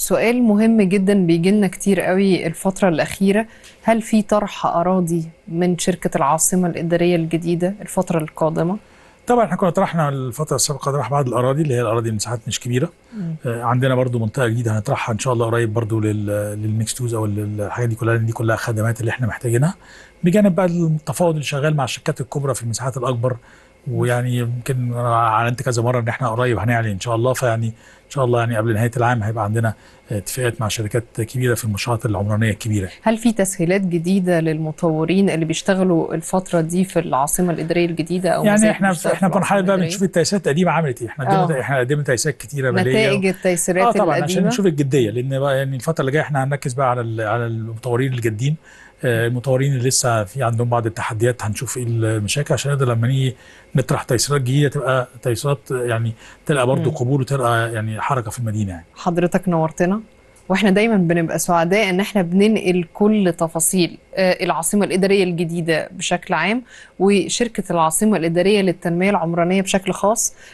سؤال مهم جدا بيجي لنا كتير قوي الفترة الأخيرة هل في طرح أراضي من شركة العاصمة الإدارية الجديدة الفترة القادمة؟ طبعا احنا كنا طرحنا الفتره السابقه طرح بعض الاراضي اللي هي الاراضي مساحات مش كبيره آه عندنا برضو منطقه جديده هنطرحها ان شاء الله قريب برضو لل- للميكس توز او الحاجات دي كلها لأن دي كلها خدمات اللي احنا محتاجينها بجانب بقى التفاوض اللي شغال مع الشركات الكبرى في المساحات الاكبر ويعني يمكن أنا اعلنت كذا مره ان احنا قريب هنعلن ان شاء الله فيعني ان شاء الله يعني قبل نهايه العام هيبقى عندنا اتفاقات مع شركات كبيره في المشروعات العمرانيه الكبيره هل في تسهيلات جديدة للمطورين اللي بيشتغلوا الفترة دي في العاصمة الإدارية الجديدة أو يعني مزاج احنا بيشتغل احنا في بنحاول بقى العاصمة بنشوف التيسيرات القديمه عملت ايه احنا قدمنا آه. احنا قدمنا تيسيرات كتيره ماليه نتائج اه التيسيرات طبعا عشان القديمة نشوف الجديه لان بقى يعني الفتره اللي جايه احنا هنركز بقى على ال- على المطورين الجادين آه، المطورين اللي لسه في عندهم بعض التحديات هنشوف ايه المشاكل عشان نقدر لما نيجي نطرح تيسيرات جديده تبقى تيسيرات يعني تلقى برضه مم. قبول وتلقى يعني حركه في المدينه يعني حضرتك نورتنا واحنا دايما بنبقى سعداء ان احنا بننقل كل تفاصيل آه، العاصمه الاداريه الجديده بشكل عام وشركه العاصمه الاداريه للتنميه العمرانيه بشكل خاص